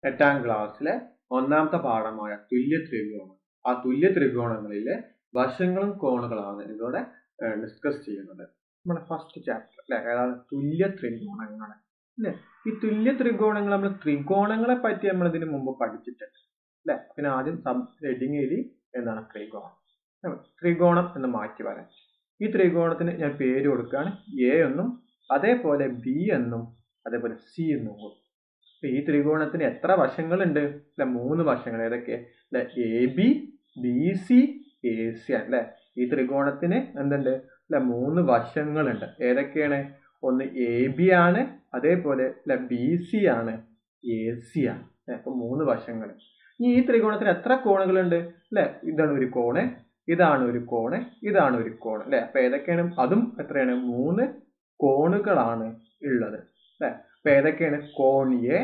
എട്ടാം ക്ലാസ്സിലെ ഒന്നാമത്തെ പാഠമായ തുല്യ ത്രികോണം ആ തുല്യ ത്രികോണങ്ങളിലെ വശങ്ങളും കോണുകളാണ് ഇതോടെ ഡിസ്കസ് ചെയ്യുന്നത് നമ്മുടെ ഫസ്റ്റ് ചാപ്റ്റർ അല്ലെ ഏതാണ് തുല്യ ത്രികോണങ്ങൾ അല്ലെ ഈ തുല്യ ത്രികോണങ്ങൾ നമ്മൾ ത്രികോണങ്ങളെ പറ്റി നമ്മൾ ഇതിനു മുമ്പ് പഠിച്ചിട്ടുണ്ട് അല്ലെ പിന്നെ ആദ്യം സബ് ഹെഡിങ് എഴുതി എന്താണ് ത്രികോണം ത്രികോണം എന്ന് മാറ്റി വരാം ഈ ത്രികോണത്തിന് ഞാൻ പേര് കൊടുക്കുകയാണ് എ എന്നും അതേപോലെ ബി എന്നും അതേപോലെ സി എന്നും കൊടുക്കും ഈ ത്രികോണത്തിന് എത്ര വശങ്ങളുണ്ട് അല്ലെ മൂന്ന് വശങ്ങൾ ഏതൊക്കെ അല്ലെ A B B C A C ആണ് അല്ലെ ഈ ത്രികോണത്തിന് എന്തുണ്ട് അല്ലെ മൂന്ന് വശങ്ങളുണ്ട് ഏതൊക്കെയാണ് ഒന്ന് എ ബി ആണ് അതേപോലെ അല്ലെ ബി സി ആണ് എ സി ആണ് അപ്പൊ മൂന്ന് വശങ്ങൾ ഇനി ഈ ത്രികോണത്തിന് എത്ര കോണുകളുണ്ട് അല്ലെ ഇതാണ് ഒരു കോണ് ഇതാണ് ഒരു കോണ് ഇതാണ് ഒരു കോണ് അല്ലെ അപ്പൊ ഏതൊക്കെയാണ് അതും എത്രയാണ് മൂന്ന് കോണുകളാണ് ഉള്ളത് അല്ലെ അപ്പൊ ഏതൊക്കെയാണ് കോൺ എ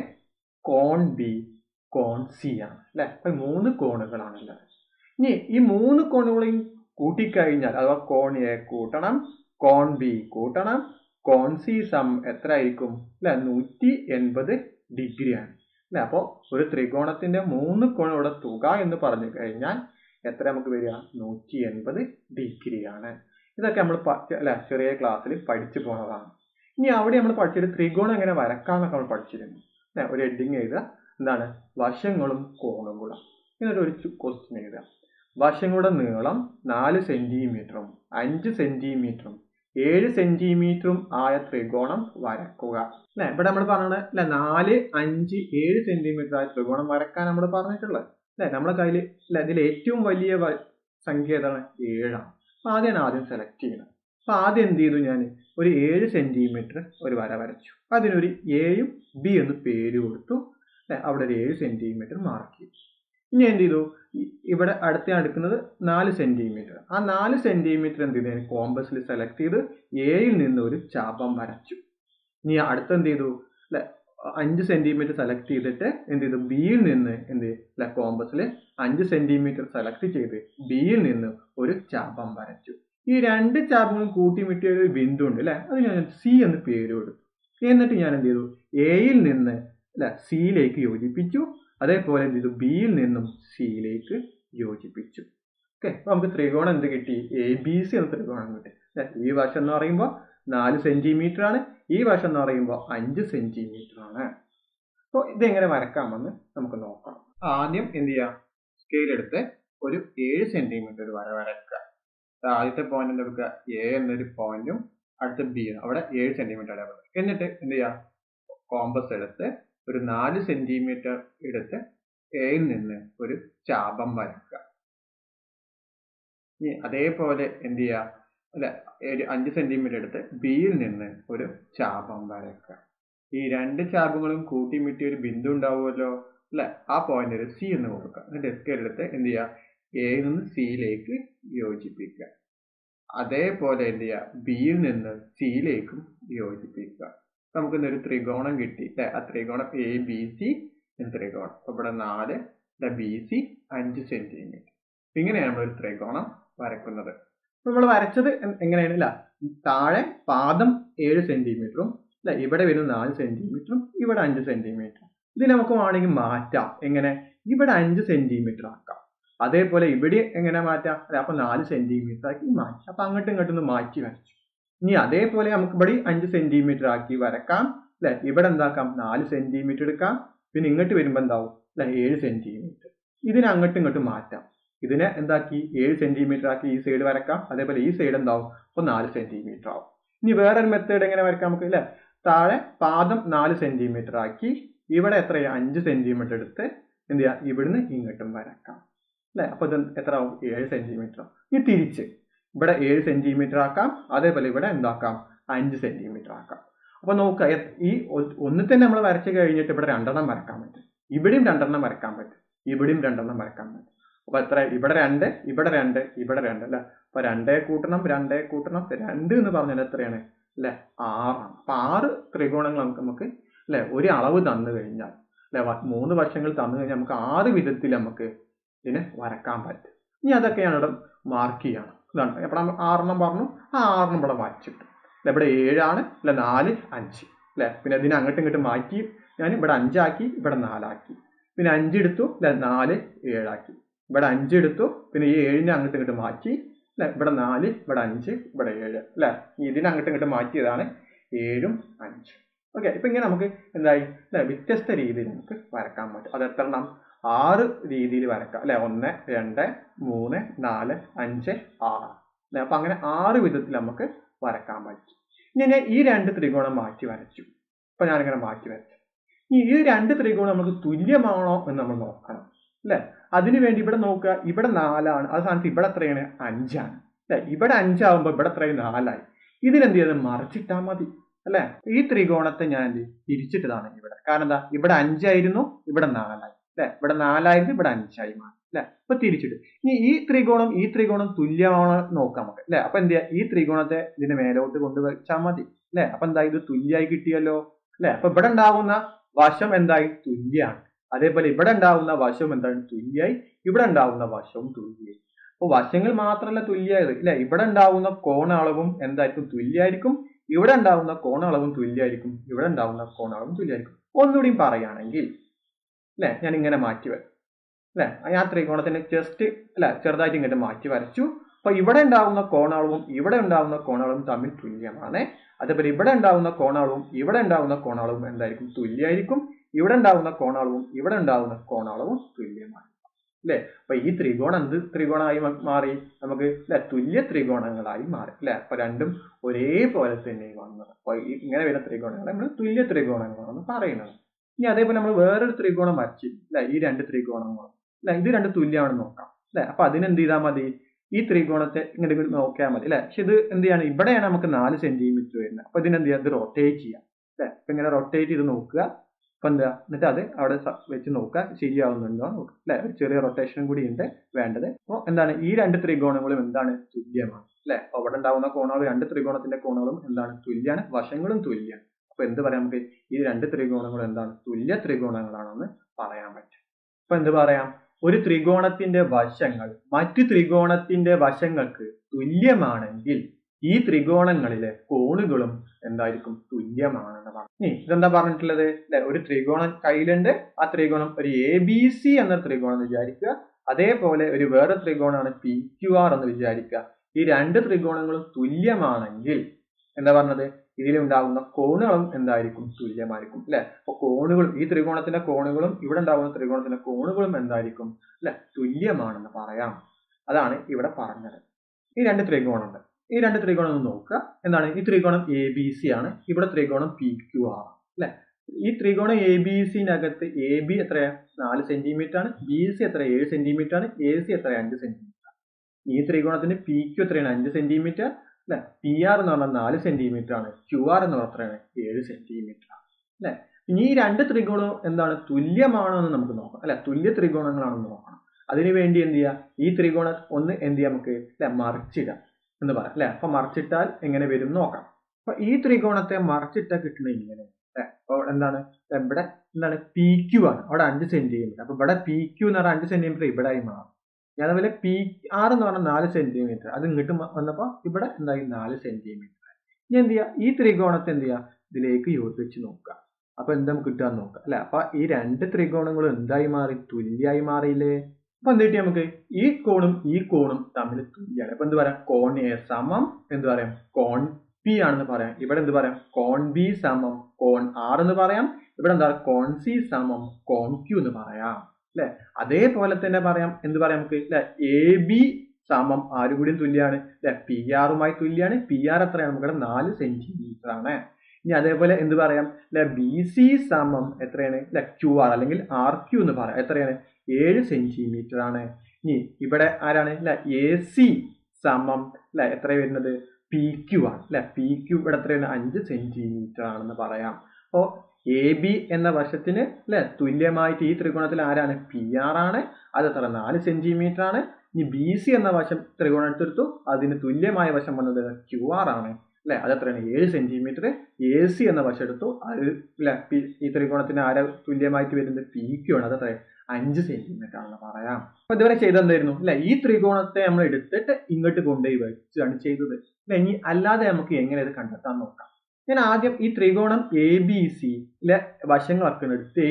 കോൺ ബി കോൺ സി ആണ് അല്ലെ അപ്പൊ മൂന്ന് കോണുകളാണ് ഉള്ളത് ഇനി ഈ മൂന്ന് കോണുകളെയും കൂട്ടിക്കഴിഞ്ഞാൽ അഥവാ കോൺ എ കൂട്ടണം കോൺ ബി കൂട്ടണം കോൺ സി സം എത്ര ആയിരിക്കും അല്ലെ നൂറ്റി എൺപത് ഡിഗ്രി ആണ് അല്ലെ അപ്പോൾ ഒരു ത്രികോണത്തിന്റെ മൂന്ന് കോണുകളുടെ തുക എന്ന് പറഞ്ഞു കഴിഞ്ഞാൽ എത്ര നമുക്ക് വരിക നൂറ്റി എൺപത് ഡിഗ്രി ആണ് ഇതൊക്കെ നമ്മൾ അല്ലെ ചെറിയ ക്ലാസ്സിൽ പഠിച്ചു പോണതാണ് ഇനി അവിടെ നമ്മൾ പഠിച്ചൊരു ത്രികോണം എങ്ങനെ വരക്കാന്നൊക്കെ നമ്മൾ പഠിച്ചിരുന്നു അല്ലെ ഒരു ഹെഡിങ് എഴുതുക എന്താണ് വശങ്ങളും കോണുകളും എന്നിട്ട് ഒരു ക്വസ്റ്റ്യൻ എഴുതുക വശങ്ങളുടെ നീളം നാല് സെന്റിമീറ്ററും അഞ്ച് സെന്റിമീറ്ററും ഏഴ് സെന്റിമീറ്ററും ആയ ത്രികോണം വരക്കുക അല്ലെ ഇവിടെ നമ്മൾ പറഞ്ഞത് അല്ലെ നാല് അഞ്ച് ഏഴ് സെന്റിമീറ്റർ ആയ ത്രികോണം വരക്കാൻ നമ്മൾ പറഞ്ഞിട്ടുള്ളത് അല്ലെ നമ്മുടെ കയ്യിൽ അല്ലെ ഇതിൽ ഏറ്റവും വലിയ സംഖ്യ ഏതാണ് ഏഴാണ് അപ്പൊ ആദ്യമാണ് ആദ്യം സെലക്ട് ചെയ്യുന്നത് അപ്പൊ ആദ്യം എന്ത് ചെയ്തു ഞാൻ ഒരു ഏഴ് സെന്റിമീറ്റർ ഒരു വര വരച്ചു അതിനൊരു എയും ബി എന്ന് പേര് കൊടുത്തു അവിടെ ഒരു ഏഴ് സെന്റിമീറ്റർ മാർക്ക് ചെയ്തു ഇനി എന്ത് ചെയ്തു ഇവിടെ അടുത്ത അടുക്കുന്നത് നാല് സെന്റിമീറ്റർ ആ നാല് സെന്റിമീറ്റർ എന്ത് ചെയ്തു കോമ്പസിൽ സെലക്ട് ചെയ്ത് എയിൽ നിന്ന് ഒരു ചാപം വരച്ചു ഇനി അടുത്ത് എന്ത് ചെയ്തു അല്ലെ അഞ്ച് സെന്റിമീറ്റർ സെലക്ട് ചെയ്തിട്ട് എന്ത് ചെയ്തു ബിയിൽ നിന്ന് എന്ത് അല്ലെ കോമ്പസിൽ അഞ്ച് സെന്റിമീറ്റർ സെലക്ട് ചെയ്ത് ബിയിൽ നിന്ന് ഒരു ചാപം വരച്ചു ഈ രണ്ട് ചാപങ്ങളും കൂട്ടിമുട്ടിയ ഒരു ബിന്ദു ഉണ്ട് അല്ലെ അത് ഞാൻ സി എന്ന് പേര് കൊടുത്തു എന്നിട്ട് ഞാൻ എന്ത് ചെയ്തു എയിൽ നിന്ന് അല്ലെ സിയിലേക്ക് യോജിപ്പിച്ചു അതേപോലെ എന്ത് ചെയ്തു ബിയിൽ നിന്നും സിയിലേക്ക് യോജിപ്പിച്ചു ഓക്കെ അപ്പൊ നമുക്ക് ത്രികോണം എന്ത് കിട്ടി എ ബി സി എന്ന ത്രികോണം കിട്ടി ഈ വശം എന്ന് പറയുമ്പോൾ നാല് സെന്റിമീറ്റർ ആണ് ഈ വശം എന്ന് പറയുമ്പോൾ അഞ്ച് സെന്റിമീറ്റർ ആണ് അപ്പോൾ ഇതെങ്ങനെ വരക്കാമെന്ന് നമുക്ക് നോക്കാം ആദ്യം എന്ത് ചെയ്യാം സ്കെയിൽ എടുത്ത് ഒരു ഏഴ് സെന്റിമീറ്റർ ഒരു വര വരക്കുക ആദ്യത്തെ പോയിന്റ് എന്തെടുക്കുക എ എന്നൊരു പോയിന്റും അടുത്ത ബി അവിടെ ഏഴ് സെന്റിമീറ്റർ ഇടപെടുക എന്നിട്ട് എന്ത് ചെയ്യാം കോമ്പസ് എടുത്ത് ഒരു നാല് സെന്റിമീറ്റർ എടുത്ത് എയിൽ നിന്ന് ഒരു ചാപം വരക്കുക ഇനി അതേപോലെ എന്ത് ചെയ്യുക അല്ല ഒരു അഞ്ച് സെന്റിമീറ്റർ എടുത്ത് ബിയിൽ നിന്ന് ഒരു ചാപം വരക്കുക ഈ രണ്ട് ചാപങ്ങളും കൂട്ടിമുട്ടി ഒരു ബിന്ദു ഉണ്ടാവുമല്ലോ അല്ലെ ആ പോയിന്റ് ഒരു സി എന്ന് കൊടുക്കുക എന്നിട്ട് എസ്കേൽ എടുത്ത് എന്ത് ചെയ്യുക എയിൽ നിന്ന് സിയിലേക്ക് യോജിപ്പിക്കുക അതേപോലെ എന്ത് ചെയ്യുക ബിയിൽ നിന്ന് സിയിലേക്കും യോജിപ്പിക്കുക നമുക്ക് ഇന്നൊരു ത്രികോണം കിട്ടി അല്ലെ ആ ത്രികോണം എ ബി സി ത്രികോണം അപ്പൊ ഇവിടെ നാല് ബി സി അഞ്ച് സെന്റിമീറ്റർ ഇങ്ങനെയാണ് നമ്മൾ ഒരു ത്രികോണം വരക്കുന്നത് നമ്മൾ വരച്ചത് എങ്ങനെയാണ് അല്ല താഴെ പാദം ഏഴ് സെന്റിമീറ്ററും അല്ല ഇവിടെ വരുന്ന നാല് സെന്റിമീറ്ററും ഇവിടെ അഞ്ച് സെന്റിമീറ്ററും ഇത് നമുക്ക് വേണമെങ്കിൽ മാറ്റാം എങ്ങനെ ഇവിടെ അഞ്ച് സെന്റിമീറ്റർ ആക്കാം അതേപോലെ ഇവിടെ എങ്ങനെ മാറ്റാം അല്ല അപ്പൊ നാല് സെന്റിമീറ്റർ ആക്കി മാറ്റാം അപ്പൊ അങ്ങോട്ടും ഇങ്ങോട്ടും ഒന്ന് മാറ്റി വരച്ചു ഇനി അതേപോലെ നമുക്ക് ഇവിടെ അഞ്ച് സെന്റിമീറ്റർ ആക്കി വരക്കാം അല്ലെ ഇവിടെ എന്താക്കാം നാല് സെന്റിമീറ്റർ എടുക്കാം പിന്നെ ഇങ്ങോട്ട് വരുമ്പോൾ എന്താവും അല്ലെ ഏഴ് സെന്റിമീറ്റർ ഇതിനെ അങ്ങോട്ടും ഇങ്ങോട്ടും മാറ്റാം ഇതിനെ എന്താക്കി ഏഴ് സെന്റിമീറ്റർ ആക്കി ഈ സൈഡ് വരക്കാം അതേപോലെ ഈ സൈഡ് എന്താവും അപ്പൊ നാല് സെന്റിമീറ്റർ ആവും ഇനി വേറൊരു മെത്തേഡ് എങ്ങനെ വരക്കാം നമുക്ക് അല്ലെ താഴെ പാദം നാല് സെന്റിമീറ്റർ ആക്കി ഇവിടെ എത്രയാ അഞ്ച് സെന്റിമീറ്റർ എടുത്ത് എന്ത് ചെയ്യാം ഇവിടുന്ന് ഇങ്ങോട്ടും വരക്കാം അല്ലെ അപ്പൊ ഇത് എത്ര ആവും ഏഴ് സെന്റിമീറ്റർ ഇനി തിരിച്ച് ഇവിടെ ഏഴ് സെന്റിമീറ്റർ ആക്കാം അതേപോലെ ഇവിടെ എന്താക്കാം അഞ്ച് സെന്റിമീറ്റർ ആക്കാം അപ്പൊ നോക്കുക ഈ ഒന്ന് തന്നെ നമ്മൾ വരച്ചു കഴിഞ്ഞിട്ട് ഇവിടെ രണ്ടെണ്ണം വരക്കാൻ പറ്റും ഇവിടെയും രണ്ടെണ്ണം വരക്കാൻ പറ്റും ഇവിടെയും രണ്ടെണ്ണം വരക്കാൻ പറ്റും അപ്പൊ എത്ര ഇവിടെ രണ്ട് ഇവിടെ രണ്ട് ഇവിടെ രണ്ട് അല്ലെ അപ്പൊ രണ്ടേ കൂട്ടണം രണ്ടേ കൂട്ടണം രണ്ട് എന്ന് പറഞ്ഞാൽ എത്രയാണ് അല്ലെ ആറാണ് അപ്പൊ ആറ് ത്രികോണങ്ങൾ നമുക്ക് നമുക്ക് അല്ലെ ഒരു അളവ് തന്നു കഴിഞ്ഞാൽ അല്ലെ മൂന്ന് വശങ്ങൾ തന്നു കഴിഞ്ഞാൽ നമുക്ക് ആറ് വിധത്തിൽ നമുക്ക് ഇതിനെ വരക്കാൻ പറ്റും ഇനി അതൊക്കെയാണ് ഇവിടെ മാർക്ക് ചെയ്യണം ഇതാണ് എവിടെ ആറെണ്ണം പറഞ്ഞു ആ ആറെണ്ണം ഇവിടെ വരച്ചിട്ടു അല്ലെ ഇവിടെ ഏഴാണ് അല്ലെ നാല് അഞ്ച് അല്ലെ പിന്നെ ഇതിനെ അങ്ങോട്ടും ഇങ്ങോട്ടും മാറ്റി ഞാൻ ഇവിടെ അഞ്ചാക്കി ഇവിടെ നാലാക്കി പിന്നെ അഞ്ചെടുത്തു അല്ലെ നാല് ഏഴാക്കി ഇവിടെ അഞ്ചെടുത്തു പിന്നെ ഈ ഏഴിനെ അങ്ങോട്ട് ഇങ്ങോട്ട് മാറ്റി അല്ലെ ഇവിടെ നാല് ഇവിടെ അഞ്ച് ഇവിടെ ഏഴ് അല്ലെ ഇതിനെ അങ്ങോട്ട് ഇങ്ങോട്ട് മാറ്റിയതാണ് ഏഴും അഞ്ചും ഓക്കെ ഇപ്പൊ ഇങ്ങനെ നമുക്ക് എന്തായി അല്ലെ വ്യത്യസ്ത രീതിയിൽ നമുക്ക് വരക്കാൻ പറ്റും അത് എത്ര എണ്ണം ആറ് രീതിയിൽ വരക്കാം അല്ലെ ഒന്ന് രണ്ട് മൂന്ന് നാല് അഞ്ച് ആറ് അല്ലെ അപ്പൊ അങ്ങനെ ആറ് വിധത്തിൽ നമുക്ക് വരക്കാൻ പറ്റും ഇനി ഞാൻ ഈ രണ്ട് ത്രികോണം മാറ്റി വരച്ചു അപ്പൊ ഞാനിങ്ങനെ മാറ്റി വരച്ചു ഇനി ഈ രണ്ട് ത്രികോണം നമുക്ക് തുല്യമാണോ എന്ന് നമ്മൾ നോക്കണം അല്ലെ അതിനു വേണ്ടി ഇവിടെ നോക്കുക ഇവിടെ നാലാണ് അത് സ്ഥാനത്ത് ഇവിടെ എത്രയാണ് അഞ്ചാണ് അല്ലെ ഇവിടെ അഞ്ചാവുമ്പോ ഇവിടെ എത്രയും നാലായി ഇതിനെന്ത് ചെയ്ത് മറിച്ചിട്ടാൽ മതി അല്ലെ ഈ ത്രികോണത്തെ ഞാൻ എന്ത് ചെയ്യും? തിരിച്ചിട്ടതാണ് ഇവിടെ കാരണം എന്താ ഇവിടെ അഞ്ചായിരുന്നു ഇവിടെ നാലായി അല്ലെ ഇവിടെ നാലായിരുന്നു ഇവിടെ അഞ്ചായി മാറി അല്ലെ അപ്പൊ തിരിച്ചിട്ട് ഇനി ഈ ത്രികോണം ഈ ത്രികോണം തുല്യമാണോ എന്ന് നോക്കാം നമുക്ക് അല്ലെ അപ്പൊ എന്ത് ചെയ്യാ ഈ ത്രികോണത്തെ ഇതിന് മേലോട്ട് കൊണ്ടുവച്ചാൽ മതി അല്ലെ അപ്പൊ എന്താ ഇത് തുല്യമായി കിട്ടിയല്ലോ അല്ലെ അപ്പൊ ഇവിടെ ഉണ്ടാകുന്ന വശം എന്തായി തുല്യാണ് അതേപോലെ ഇവിടെ ഉണ്ടാകുന്ന വശം എന്താണ് തുല്യായി ഇവിടെ ഉണ്ടാകുന്ന വശവും തുല്യായി അപ്പൊ വശങ്ങൾ മാത്രമല്ല തുല്യായത് ഇല്ല ഇവിടെ ഉണ്ടാകുന്ന കോണളവും എന്തായിരിക്കും തുല്യായിരിക്കും ഇവിടെ ഉണ്ടാകുന്ന കോണളവും തുല്യായിരിക്കും ഇവിടെ ഉണ്ടാകുന്ന കോണളവും തുല്യായിരിക്കും ഒന്നുകൂടിയും പറയുകയാണെങ്കിൽ അല്ലെ ഞാൻ ഇങ്ങനെ മാറ്റി വരും അല്ലെ ആ ത്രികോണത്തിന് ജസ്റ്റ് അല്ല ചെറുതായിട്ട് ഇങ്ങോട്ട് മാറ്റി വരച്ചു അപ്പൊ ഇവിടെ ഉണ്ടാകുന്ന കോണളവും ഇവിടെ ഉണ്ടാകുന്ന കോണളവും തമ്മിൽ തുല്യമാണ് അതേപോലെ ഇവിടെ ഉണ്ടാകുന്ന കോണളവും ഇവിടെ ഉണ്ടാകുന്ന കോണളവും എന്തായിരിക്കും തുല്യമായിരിക്കും ഇവിടെ ഉണ്ടാകുന്ന കോണളവും ഇവിടെ ഉണ്ടാകുന്ന കോണളവും തുല്യമാണ് അല്ലെ അപ്പൊ ഈ ത്രികോണം എന്ത് ത്രികോണമായി മ- മാറി നമുക്ക് അല്ലെ തുല്യ ത്രികോണങ്ങളായി മാറി അല്ലെ അപ്പൊ രണ്ടും ഒരേപോലെ തന്നെ വന്നത് അപ്പൊ ഈ ഇങ്ങനെ വരുന്ന ത്രികോണങ്ങളെ നമ്മൾ തുല്യ ത്രികോണങ്ങളാണ് പറയുന്നത് ഇനി അതേപോലെ നമ്മൾ വേറൊരു ത്രികോണം വരച്ചു അല്ലെ ഈ രണ്ട് ത്രികോണങ്ങളും അല്ലെ ഇത് രണ്ട് തുല്യമാണെന്ന് നോക്കാം അല്ലെ അപ്പൊ അതിനെന്ത് ചെയ്താൽ മതി ഈ ത്രികോണത്തെ ഇങ്ങോട്ട് ഇങ്ങോട്ട് നോക്കിയാൽ മതി അല്ലെ പക്ഷെ ഇത് എന്ത് ചെയ്യാണ് ഇവിടെയാണ് നമുക്ക് നാല് സെന്റിമീറ്റർ വരുന്നത് അപ്പൊ ഇതിനെന്ത് ചെയ്യാം ഇത് റൊട്ടേറ്റ് ചെയ്യാം അല്ലെ അപ്പൊ ഇങ്ങനെ റൊട്ടേറ്റ് ചെയ്ത് നോക്കുക അപ്പൊ എന്താ എന്നിട്ട് അത് അവിടെ സ- വെച്ച് നോക്കുക ശരിയാവുന്നുണ്ടോ എന്ന് നോക്കുക അല്ലെ ഒരു ചെറിയ റൊട്ടേഷൻ കൂടി ഉണ്ട് വേണ്ടത് അപ്പോൾ എന്താണ് ഈ രണ്ട് ത്രികോണങ്ങളും എന്താണ് തുല്യമാണ് അല്ലെ അപ്പൊ അവിടെ ഉണ്ടാവുന്ന കോണുകൾ രണ്ട് ത്രികോണത്തിന്റെ കോണുകളും എന്താണ് തുല്യാണ് വശങ്ങളും തുല്യാണ് അപ്പൊ എന്ത് പറയാം നമുക്ക് ഈ രണ്ട് ത്രികോണങ്ങളും എന്താണ് തുല്യ ത്രികോണങ്ങളാണെന്ന് പറയാൻ പറ്റും അപ്പൊ എന്ത് പറയാം ഒരു ത്രികോണത്തിന്റെ വശങ്ങൾ മറ്റു ത്രികോണത്തിന്റെ വശങ്ങൾക്ക് തുല്യമാണെങ്കിൽ ഈ ത്രികോണങ്ങളിലെ കോണുകളും എന്തായിരിക്കും തുല്യമാണെന്ന് പറഞ്ഞു ഇനി ഇതെന്താ പറഞ്ഞിട്ടുള്ളത് അല്ലെ ഒരു ത്രികോണം കയ്യിലുണ്ട് ആ ത്രികോണം ഒരു എ ബി സി എന്ന ത്രികോണം എന്ന് വിചാരിക്കുക അതേപോലെ ഒരു വേറെ ത്രികോണമാണ് പി ക്യു ആർ എന്ന് വിചാരിക്കുക ഈ രണ്ട് ത്രികോണങ്ങളും തുല്യമാണെങ്കിൽ എന്താ പറഞ്ഞത് ഇതിലുണ്ടാകുന്ന കോണുകളും എന്തായിരിക്കും തുല്യമായിരിക്കും അല്ലെ അപ്പൊ കോണുകളും ഈ ത്രികോണത്തിന്റെ കോണുകളും ഇവിടെ ഉണ്ടാകുന്ന ത്രികോണത്തിന്റെ കോണുകളും എന്തായിരിക്കും അല്ലെ തുല്യമാണെന്ന് പറയാം അതാണ് ഇവിടെ പറഞ്ഞത് ഈ രണ്ട് ത്രികോണമുണ്ട് ഈ രണ്ട് ത്രികോണം ഒന്ന് നോക്കുക എന്താണ് ഈ ത്രികോണം എ ബി സി ആണ് ഇവിടെ ത്രികോണം പി ക്യു ആർ അല്ലെ ഈ ത്രികോണം എ ബി സിനകത്ത് എ ബി എത്രയാ നാല് സെന്റിമീറ്റർ ആണ് ബി സി എത്ര ഏഴ് സെന്റിമീറ്റർ ആണ് എ സി എത്ര അഞ്ച് സെന്റിമീറ്റർ ഈ ത്രികോണത്തിന് പി ക്യു എത്രയാണ് അഞ്ച് സെന്റിമീറ്റർ അല്ലെ പി ആർ എന്ന് പറഞ്ഞാൽ നാല് സെന്റിമീറ്റർ ആണ് ക്യു ആർ എന്ന് പറഞ്ഞാൽ എത്രയാണ് ഏഴ് സെന്റിമീറ്റർ ആണ് അല്ലെ ഇനി ഈ രണ്ട് ത്രികോണവും എന്താണ് തുല്യമാണോ എന്ന് നമുക്ക് നോക്കാം അല്ലെ തുല്യ ത്രികോണങ്ങളാണെന്ന് നോക്കണം അതിനു വേണ്ടി എന്ത് ചെയ്യുക ഈ ത്രികോണം ഒന്ന് എന്ത് ചെയ്യാം നമുക്ക് അല്ലെ മറിച്ചിടാം എന്ന് പറയാം അല്ലെ അപ്പൊ മറിച്ചിട്ടാൽ എങ്ങനെ വരും എന്ന് നോക്കാം അപ്പൊ ഈ ത്രികോണത്തെ മറിച്ചിട്ടാൽ കിട്ടുന്നത് ഇങ്ങനെ അല്ലെ അപ്പൊ എന്താണ് ഇവിടെ എന്താണ് പി ക്യു ആണ് അവിടെ അഞ്ച് സെന്റിമീറ്റർ അപ്പൊ ഇവിടെ പി ക്യു എന്ന് പറഞ്ഞാൽ അഞ്ച് സെന്റിമീറ്റർ ഇവിടെ ആയി മാറും ഇനി അതുപോലെ പി ആർ എന്ന് പറഞ്ഞാൽ നാല് സെന്റിമീറ്റർ അത് ഇങ്ങോട്ട് മ- വന്നപ്പോ ഇവിടെ എന്തായി നാല് സെന്റിമീറ്റർ ഇനി എന്ത് ചെയ്യുക ഈ ത്രികോണത്തെ എന്ത് ചെയ്യുക ഇതിലേക്ക് യോജിപ്പിച്ച് നോക്കുക അപ്പൊ എന്താ കിട്ടുക നോക്കുക അല്ലെ അപ്പൊ ഈ രണ്ട് ത്രികോണങ്ങളും എന്തായി മാറി തുല്യായി മാറിയില്ലേ അപ്പൊ എന്ത് കിട്ടി നമുക്ക് ഈ കോണും ഈ കോണും തമ്മിൽ തുല്യാണ് അപ്പൊ എന്ത് പറയാം കോൺ എ സമം എന്ത് പറയാം കോൺ പി ആണെന്ന് പറയാം ഇവിടെ എന്ത് പറയാം കോൺ ബി സമം കോൺ ആർ എന്ന് പറയാം ഇവിടെ എന്താ കോൺ സി സമം കോൺ ക്യൂ എന്ന് പറയാം അല്ലെ അതേപോലെ തന്നെ പറയാം എന്ത് പറയാം നമുക്ക് അല്ലെ എ ബി സമം ആരും കൂടിയും തുല്യാണ് അല്ലെ പി ആറുമായി തുല്യാണ് പി ആർ എത്രയാണ് നമുക്ക് നാല് സെന്റിമീറ്റർ ആണ് ഇനി അതേപോലെ എന്ത് പറയാം അല്ലെ ബി സി സമം എത്രയാണ് അല്ലെ ക്യു ആർ അല്ലെങ്കിൽ ആർ ക്യു എന്ന് പറയാം എത്രയാണ് ഏഴ് സെന്റിമീറ്റർ ആണ് ഇനി ഇവിടെ ആരാണ് അല്ലെ എ സി സമം അല്ലെ എത്ര വരുന്നത് പി ക്യു ആണ് അല്ലെ പി ക്യു ഇവിടെ എത്രയാണ് അഞ്ച് സെന്റിമീറ്റർ ആണെന്ന് പറയാം അപ്പോ എ ബി എന്ന വശത്തിന് അല്ലെ തുല്യമായിട്ട് ഈ ത്രികോണത്തിൽ ആരാണ് പി ആർ ആണ് അത് എത്ര നാല് സെന്റിമീറ്റർ ആണ് ഇനി ബി സി എന്ന വശം ത്രികോണം എടുത്തെടുത്തു അതിന് തുല്യമായ വശം വന്നത് ക്യു ആർ ആണ് അല്ലെ അത് എത്രയാണ് ഏഴ് സെന്റിമീറ്റർ എ സി എന്ന വശം എടുത്തു അത് അല്ലെ ഈ ത്രികോണത്തിന് ആരാ തുല്യമായിട്ട് വരുന്നത് പി ക്യു ആണ് അത് എത്ര അഞ്ച് സെന്റിമീറ്റർ ആണെന്ന് പറയാം അപ്പൊ ഇതുവരെ ചെയ്തെന്തായിരുന്നു അല്ലെ ഈ ത്രികോണത്തെ നമ്മൾ എടുത്തിട്ട് ഇങ്ങോട്ട് കൊണ്ടുപോയി വെച്ചാണ് ചെയ്തത് അല്ലെ ഇനി അല്ലാതെ നമുക്ക് എങ്ങനെ ഇത് കണ്ടെത്താൻ നോക്കാം ഞാൻ ആദ്യം ഈ ത്രികോണം എ ബി സിയിലെ വശങ്ങളൊക്കെ ഒന്ന് എടുത്ത് എഴുതി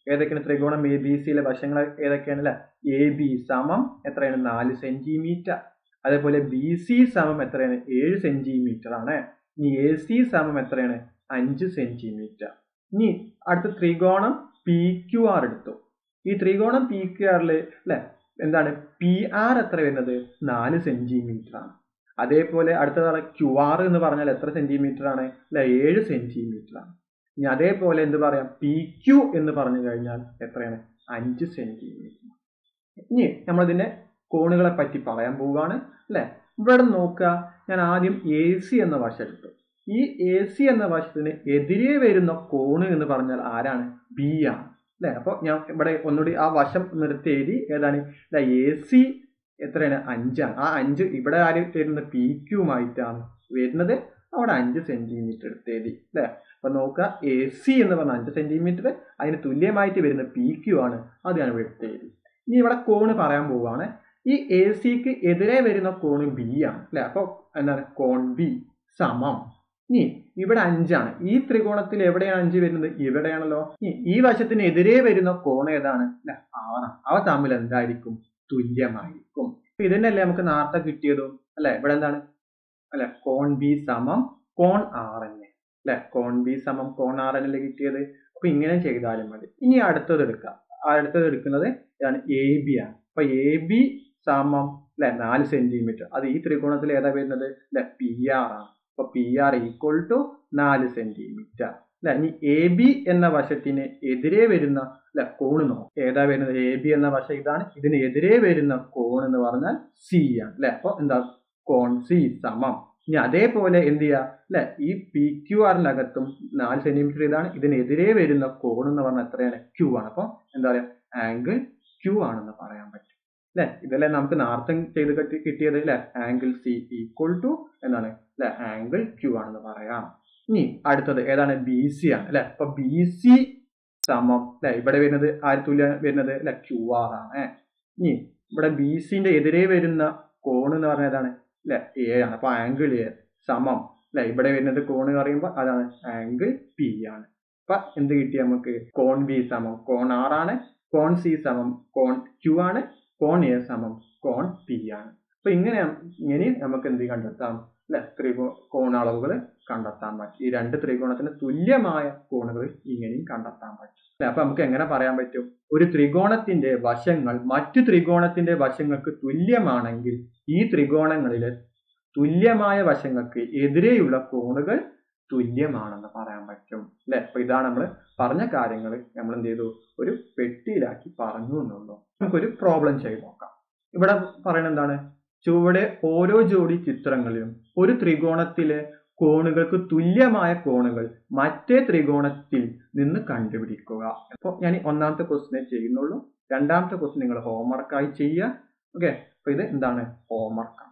ഏതൊക്കെയാണ് ത്രികോണം എ ബി സിയിലെ വശങ്ങൾ ഏതൊക്കെയാണ് അല്ലെ എ ബി സമം എത്രയാണ് നാല് സെന്റിമീറ്റർ അതേപോലെ ബി സി സമം എത്രയാണ് ഏഴ് സെന്റിമീറ്റർ ആണ് ഇനി എ സി സമം എത്രയാണ് അഞ്ച് സെന്റിമീറ്റർ ഇനി അടുത്ത ത്രികോണം പി ക്യു ആർ എടുത്തു ഈ ത്രികോണം പി ക്യു ആറില് അല്ലെ എന്താണ് പി ആർ എത്ര വരുന്നത് നാല് സെന്റിമീറ്റർ ആണ് അതേപോലെ അടുത്തതാണ് ക്യു ആർ എന്ന് പറഞ്ഞാൽ എത്ര സെന്റിമീറ്റർ ആണ് അല്ലെ ഏഴ് സെന്റിമീറ്റർ ആണ് ഇനി അതേപോലെ എന്ത് പറയാം പി ക്യു എന്ന് പറഞ്ഞു കഴിഞ്ഞാൽ എത്രയാണ് അഞ്ച് സെന്റിമീറ്റർ ഇനി നമ്മളിതിന്റെ കോണുകളെ പറ്റി പറയാൻ പോവുകയാണ് അല്ലെ ഇവിടെ നോക്കുക ഞാൻ ആദ്യം എ സി എന്ന വശം എടുത്തു ഈ എ സി എന്ന വശത്തിന് എതിരെ വരുന്ന കോണ് എന്ന് പറഞ്ഞാൽ ആരാണ് ബി ആണ് അല്ലെ അപ്പൊ ഞാൻ ഇവിടെ ഒന്നുകൂടി ആ വശം നിർത്തി എഴുതി ഏതാണ് എ സി എത്രയാണ് അഞ്ചാണ് ആ അഞ്ച് ഇവിടെ ആര് വരുന്നത് പി ക്യൂമായിട്ടാണ് വരുന്നത് അവിടെ അഞ്ച് സെന്റിമീറ്റർ എടുത്ത് എഴുതി അല്ലെ അപ്പൊ നോക്കുക എ സി എന്ന് പറഞ്ഞ അഞ്ച് സെന്റിമീറ്റർ അതിന് തുല്യമായിട്ട് വരുന്ന പി ക്യു ആണ് അത് ഞാൻ ഇവിടെ എടുത്ത് എഴുതി ഇനി ഇവിടെ കോണ് പറയാൻ പോവുകയാണ് ഈ എ സിക്ക് എതിരെ വരുന്ന കോണ് ബി ആണ് അല്ലെ അപ്പൊ എന്താണ് കോൺ ബി സമം ഇനി ഇവിടെ അഞ്ചാണ് ഈ ത്രികോണത്തിൽ എവിടെയാണ് അഞ്ച് വരുന്നത് ഇവിടെയാണല്ലോ ഇനി ഈ വശത്തിന് എതിരെ വരുന്ന കോൺ ഏതാണ് അല്ലെ ആറാണ് അവ തമ്മിൽ എന്തായിരിക്കും തുല്യമായിരിക്കും ഇതിനല്ലേ നമുക്ക് നേരത്തെ കിട്ടിയതും അല്ലെ ഇവിടെ എന്താണ് അല്ലെ കോൺ ബി സമം കോൺ ആർ തന്നെ അല്ലെ കോൺ ബി സമം കോൺ ആർ എന്നല്ലേ കിട്ടിയത് അപ്പൊ ഇങ്ങനെ ചെയ്താലും മതി ഇനി അടുത്തത് എടുക്കാം അടുത്തത് എടുക്കുന്നത് ഇതാണ് എ ബി ആണ് അപ്പൊ എ ബി സമം അല്ലെ നാല് സെന്റിമീറ്റർ അത് ഈ ത്രികോണത്തിൽ ഏതാ വരുന്നത് അല്ലെ പി ആർ ആണ് അപ്പൊ പി ആർ ഈക്വൽ ടു നാല് സെന്റിമീറ്റർ അല്ലെ ഇനി എ ബി എന്ന വശത്തിന് എതിരെ വരുന്ന അല്ലെ കോണ് നോക്കാം ഏതാ വരുന്നത് എ ബി എന്ന വശം ഇതാണ് ഇതിന് എതിരെ വരുന്ന കോൺ എന്ന് പറഞ്ഞാൽ സി ആണ് അല്ലെ അപ്പൊ എന്താ കോൺ സി സമം ഇനി അതേപോലെ എന്ത് ചെയ്യുക അല്ലെ ഈ പി ക്യു ആറിനകത്തും നാല് സെന്റിമീറ്റർ ഇതാണ് ഇതിനെതിരെ വരുന്ന കോൺ എന്ന് പറഞ്ഞാൽ എത്രയാണ് ക്യൂ ആണ് അപ്പൊ എന്താ പറയാ ആംഗിൾ ക്യൂ ആണെന്ന് പറയാൻ പറ്റും അല്ലെ ഇതല്ലേ നമുക്ക് നാർത്തം ചെയ്ത് കട്ടി കിട്ടിയത് അല്ലെ ആംഗിൾ സി ഈക്വൽ ടു എന്താണ് അല്ലെ ആംഗിൾ ക്യൂ ആണെന്ന് പറയാം ഇനി അടുത്തത് ഏതാണ് ബി സി ആണ് അല്ലെ അപ്പൊ ബി സി സമം അല്ലെ ഇവിടെ വരുന്നത് ആര് തുല്യ വരുന്നത് അല്ലെ ക്യൂ ആർ ആണ് ഇനി ഇവിടെ ബി സിന്റെ എതിരെ വരുന്ന കോൺ എന്ന് പറഞ്ഞാൽ ഏതാണ് അല്ലെ എ ആണ് അപ്പൊ ആംഗിൾ എ സമം അല്ലെ ഇവിടെ വരുന്നത് കോൺ പറയുമ്പോൾ അതാണ് ആംഗിൾ പി ആണ് അപ്പൊ എന്ത് കിട്ടി നമുക്ക് കോൺ ബി സമം കോൺ ആർ ആണ് കോൺ സി സമം കോൺ ക്യൂ ആണ് കോൺ എ സമം കോൺ പി ആണ് അപ്പൊ ഇങ്ങനെ ഇങ്ങനെ നമുക്ക് എന്ത് കണ്ടെത്താം അല്ലെ ത്രികോ കോണളവുകൾ കണ്ടെത്താൻ പറ്റും ഈ രണ്ട് ത്രികോണത്തിന് തുല്യമായ കോണുകൾ ഇങ്ങനെയും കണ്ടെത്താൻ പറ്റും അല്ലെ അപ്പൊ നമുക്ക് എങ്ങനെ പറയാൻ പറ്റും ഒരു ത്രികോണത്തിന്റെ വശങ്ങൾ മറ്റു ത്രികോണത്തിന്റെ വശങ്ങൾക്ക് തുല്യമാണെങ്കിൽ ഈ ത്രികോണങ്ങളിലെ തുല്യമായ വശങ്ങൾക്ക് എതിരെയുള്ള കോണുകൾ തുല്യമാണെന്ന് പറയാൻ പറ്റും അല്ലെ അപ്പൊ ഇതാണ് നമ്മൾ പറഞ്ഞ കാര്യങ്ങൾ നമ്മൾ എന്ത് ചെയ്തു ഒരു പെട്ടിയിലാക്കി പറഞ്ഞു എന്നുള്ളൂ നമുക്കൊരു പ്രോബ്ലം ചെയ്ത് നോക്കാം ഇവിടെ പറയുന്നത് എന്താണ് ചുവടെ ഓരോ ജോഡി ചിത്രങ്ങളിലും ഒരു ത്രികോണത്തിലെ കോണുകൾക്ക് തുല്യമായ കോണുകൾ മറ്റേ ത്രികോണത്തിൽ നിന്ന് കണ്ടുപിടിക്കുക അപ്പോൾ ഞാൻ ഒന്നാമത്തെ ക്വസ്റ്റിനെ ചെയ്യുന്നുള്ളൂ രണ്ടാമത്തെ ക്വസ്റ്റ്യൻ നിങ്ങൾ ഹോംവർക്കായി ചെയ്യുക ഓക്കെ അപ്പൊ ഇത് എന്താണ് ഹോംവർക്കാണ്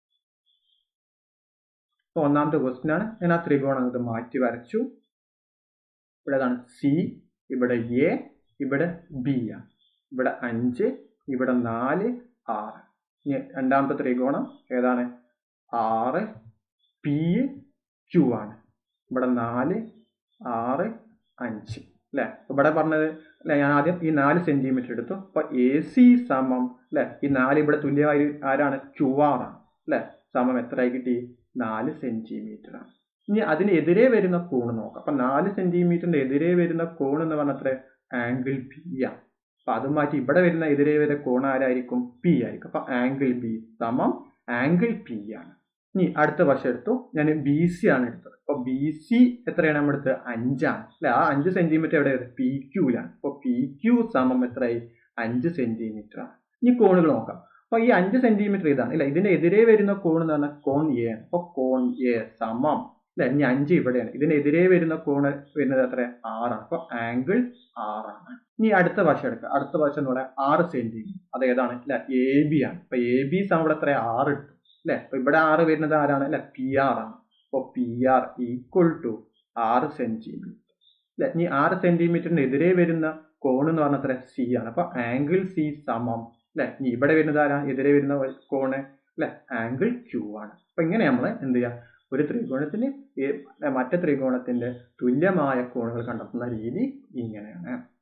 അപ്പൊ ഒന്നാമത്തെ ക്വസ്റ്റ്യൻ ആണ് ഞാൻ ആ ത്രികോണം ഇത് മാറ്റി വരച്ചു ഇവിടെ ഏതാണ് സി ഇവിടെ എ ഇവിടെ ബി ആണ് ഇവിടെ അഞ്ച് ഇവിടെ നാല് ആറ് ഇനി രണ്ടാമത്തെ ത്രികോണം ഏതാണ് ആറ് പി ക്യു ആണ് ഇവിടെ നാല് ആറ് അഞ്ച് അല്ലെ ഇവിടെ പറഞ്ഞത് അല്ലെ ഞാൻ ആദ്യം ഈ നാല് സെന്റിമീറ്റർ എടുത്തു അപ്പൊ എ സി സമം അല്ലെ ഈ നാല് ഇവിടെ തുല്യമായി ആരാണ് ക്യു ആർ ആണ് അല്ലെ സമം എത്രയായി കിട്ടി നാല് സെന്റിമീറ്റർ ആണ് ഇനി അതിനെതിരെ വരുന്ന കോണ് നോക്കാം അപ്പൊ നാല് സെന്റിമീറ്ററിന്റെ എതിരെ വരുന്ന കോൺ എന്ന് പറഞ്ഞ അത്ര ആംഗിൾ പി ആണ് അപ്പൊ അത് മാറ്റി ഇവിടെ വരുന്ന എതിരെ വരുന്ന കോൺ ആരായിരിക്കും പി ആയിരിക്കും അപ്പൊ ആംഗിൾ ബി സമം ആംഗിൾ പി ആണ് ഇനി അടുത്ത വശം എടുത്തു ഞാൻ ബി സി ആണ് എടുത്തത് അപ്പൊ ബി സി എത്രയാണ് നമ്മുടെ അടുത്ത് അഞ്ചാണ് അല്ലെ ആ അഞ്ച് സെന്റിമീറ്റർ എവിടെ വരും പി ക്യൂലാണ് അപ്പൊ പി ക്യൂ സമം എത്രയായി അഞ്ച് സെന്റിമീറ്റർ ആണ് ഇനി കോണുകൾ നോക്കാം അപ്പൊ ഈ അഞ്ച് സെന്റിമീറ്റർ ഇതാണ് അല്ലെ ഇതിന്റെ എതിരെ വരുന്ന കോൺ എന്ന് പറഞ്ഞാൽ കോൺ എ ആണ് അപ്പൊ കോൺ എ സമം അല്ലെ ഇനി അഞ്ച് ഇവിടെയാണ് ഇതിനെതിരെ വരുന്ന കോണ് വരുന്നത് എത്ര ആറാണ് അപ്പൊ ആംഗിൾ ആറാണ് ഇനി അടുത്ത വശം എടുക്കുക അടുത്ത വശം എന്ന് പറയാൻ ആറ് സെന്റിമീറ്റർ അത് ഏതാണ് അല്ലെ എ ബി ആണ് അപ്പൊ എ ബി സമം ഇവിടെ എത്ര ആറ് ഇട്ടു അല്ലെ അപ്പൊ ഇവിടെ ആറ് വരുന്നത് ആരാണ് അല്ലെ പി ആർ ആണ് അപ്പൊ പി ആർ ഈക്വൽ ടു ആറ് സെന്റിമീറ്റർ അല്ലെ ഇനി ആറ് സെന്റിമീറ്ററിന് എതിരെ വരുന്ന കോൺ എന്ന് പറഞ്ഞ എത്ര സി ആണ് അപ്പൊ ആംഗിൾ സി സമം അല്ലെ ഇനി ഇവിടെ വരുന്നത് ആരാ എതിരെ വരുന്ന കോണ് അല്ലെ ആംഗിൾ ക്യൂ ആണ് അപ്പൊ ഇങ്ങനെ നമ്മൾ എന്ത് ചെയ്യാം ഒരു ത്രികോണത്തിന് മറ്റേ ത്രികോണത്തിന്റെ തുല്യമായ കോണുകൾ കണ്ടെത്തുന്ന രീതി ഇങ്ങനെയാണ്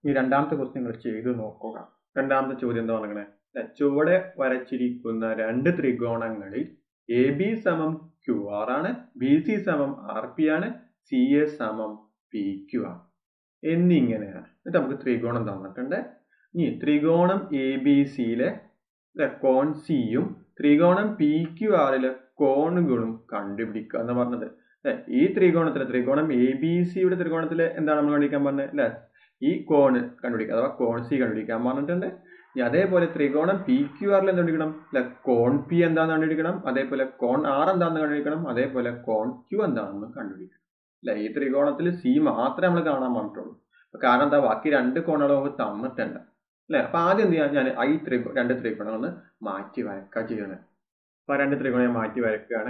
ഈ രണ്ടാമത്തെ ക്വസ്റ്റ്യൻ നിങ്ങൾ ചെയ്ത് നോക്കുക രണ്ടാമത്തെ ചോദ്യം എന്താ പറഞ്ഞേ ചുവടെ വരച്ചിരിക്കുന്ന രണ്ട് ത്രികോണങ്ങളിൽ എ ബി സമം ക്യു ആർ ആണ് ബി സി സമം ആർ പി ആണ് സി എ സമം പി ക്യു ആണ് എന്നിങ്ങനെയാണ് എന്നിട്ട് നമുക്ക് ത്രികോണം തന്നിട്ടുണ്ട് ഇനി ത്രികോണം എ ബി സിയിലെ കോൺ സിയും ത്രികോണം പി ക്യു ആറിലെ കോണുകളും കണ്ടുപിടിക്കുക എന്ന് പറഞ്ഞത് ഈ ത്രികോണത്തിലെ ത്രികോണം എ ബി സിയുടെ ത്രികോണത്തിലെ എന്താണ് നമ്മൾ കണ്ടുപിടിക്കാൻ പറഞ്ഞത് അല്ലെ ഈ കോണ് കണ്ടുപിടിക്കുക അഥവാ കോൺ സി കണ്ടുപിടിക്കാൻ പറഞ്ഞിട്ടുണ്ട് ഇനി അതേപോലെ ത്രികോണം പി ക്യു ആറിൽ എന്ത് കണ്ടുപിടിക്കണം അല്ലെ കോൺ പി എന്താണെന്ന് കണ്ടുപിടിക്കണം അതേപോലെ കോൺ ആർ എന്താണെന്ന് കണ്ടുപിടിക്കണം അതേപോലെ കോൺ ക്യു എന്താണെന്ന് കണ്ടുപിടിക്കണം അല്ലെ ഈ ത്രികോണത്തിൽ സി മാത്രമേ നമ്മൾ കാണാൻ പറഞ്ഞിട്ടുള്ളൂ കാരണം എന്താ ബാക്കി രണ്ട് കോണുകളും നമുക്ക് തന്നിട്ടുണ്ട് അല്ലെ അപ്പൊ ആദ്യം എന്ത് ചെയ്യാം ഞാൻ ഈ ത്രികോ രണ്ട് ത്രികോണം ഒന്ന് മാറ്റി വരക്കുക ചെയ്യണേ അപ്പൊ രണ്ട് ത്രികോണം ഞാൻ മാറ്റി വരക്കുകയാണ്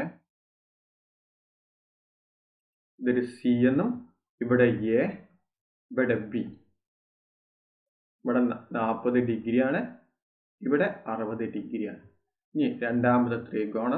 ഇതൊരു സി എന്നും ഇവിടെ എ ഇവിടെ ബി ഇവിടെ നാൽപ്പത് ഡിഗ്രിയാണ് ഇവിടെ അറുപത് ഡിഗ്രിയാണ് ഇനി രണ്ടാമത്തെ ത്രികോണം